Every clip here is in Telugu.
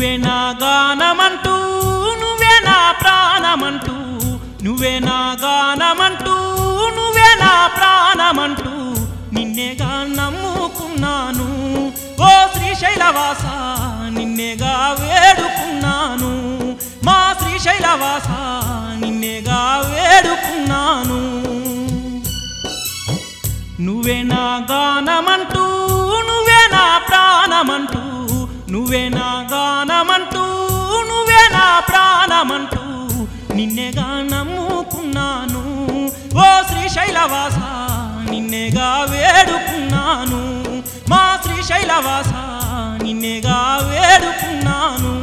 నువ్వే నా గానమంటూ నువ్వే నా ప్రాణమంటూ నువ్వే నా గానమంటూ నువ్వే నా ప్రాణమంటూ నిన్నేగా నమ్ముకున్నాను ఓ శ్రీశైలవాస నిన్నేగా వేడుకున్నాను మా శ్రీశైలవాస నిన్నేగా వేడుకున్నాను నువ్వే నా గానమంటూ నువ్వే నా ప్రాణమంటూ నువ్వే నా గానమంటూ నువ్వే నా ప్రాణమంటూ నిన్నేగా నమ్ముకున్నాను ఓ శ్రీశైలవాస నిన్నేగా వేడుకున్నాను మా శ్రీశైలవాస నిన్నేగా వేడుకున్నాను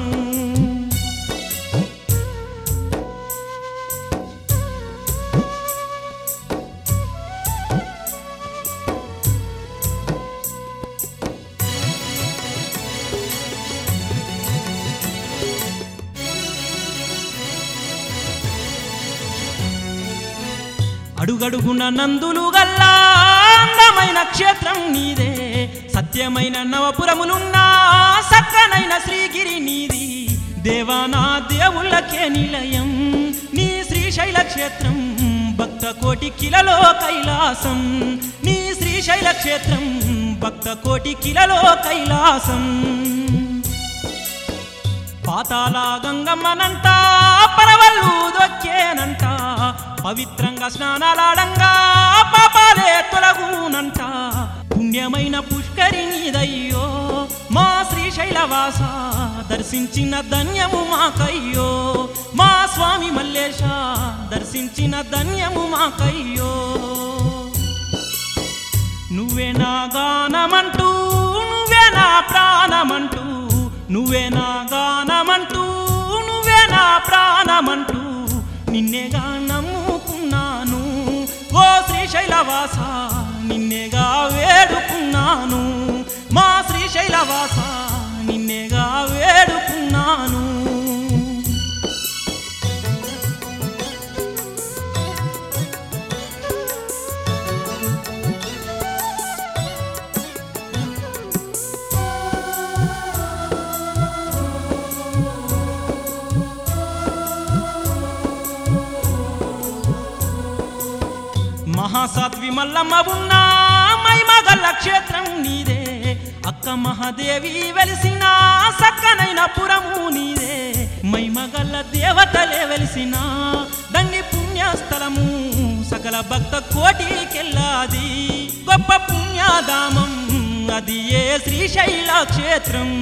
అడుగడుగున నందులు గల్లా అందమైన క్షేత్రం నీదే సత్యమైన నవపురములున్నా సక్కనైన శ్రీగిరి నీది దేవానా దేవుళ్ళకే నిలయం నీ శ్రీశైల క్షేత్రం భక్త కోటి కిలలో కైలాసం నీ శ్రీశైల క్షేత్రం భక్త కోటి కిలలో కైలాసం పాతాల గంగమ్మనంట పరవళ్ళు దొక్కేనంట పవిత్రంగా స్నానాలాడంగా పాపాలే తొలగునంట పుణ్యమైన పుష్కరిణిదయ్యో మా శ్రీశైలవాస దర్శించిన ధన్యము మాకయ్యో మా స్వామి మల్లేశ దర్శించిన ధన్యము మాకయ్యో నువ్వే నా గానమంటూ నువ్వే నా ప్రాణమంటూ నువ్వే నా గానమంటూ నువ్వే నా ప్రాణమంటూ నిన్నేగా నమ్ముకున్నాను ఓ శ్రీశైలవాస నిన్నేగా వేడుకున్నాను మా శ్రీశైలవాస నిన్నేగా వేడుకున్నాను మహాసాత్వి మల్లమ్మ ఉన్న మైమగల్ల క్షేత్రం నీదే అక్క మహాదేవి వెలిసిన సక్కనైన పురము నీదే మైమగల్ల దేవతలే వెలిసిన దండి పుణ్యస్థలము సకల భక్త కోటికెళ్ళాది గొప్ప పుణ్యధామం అది ఏ శ్రీశైల క్షేత్రం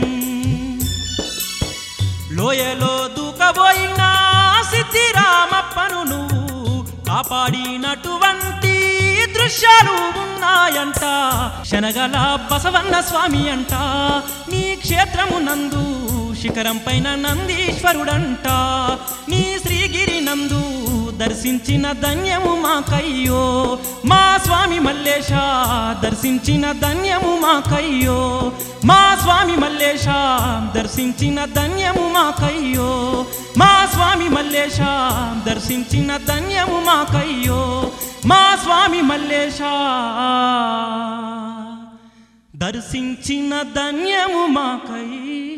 లోయలో దూకబోయిన సిద్ధిరామప్పను నువ్వు కాపాడినటువంటి దృశ్యాలు ఉన్నాయంట శనగల బసవన్న స్వామి అంట నీ క్షేత్రము నందు శిఖరం పైన నందీశ్వరుడంట నీ శ్రీగిరి నందు దర్శించిన ధన్యము మాకయ్యో మా స్వామి మల్లేశ దర్శించిన ధన్యము మాకయ్యో మా స్వామి మల్లేశ దర్శించిన ధన్యము మాకయ్యో మా స్వామి మల్లేశ దర్శించిన ధన్యము మాకయ్యో మా స్వామి మల్లేశ దర్శించిన ధన్యము మాకయ్యో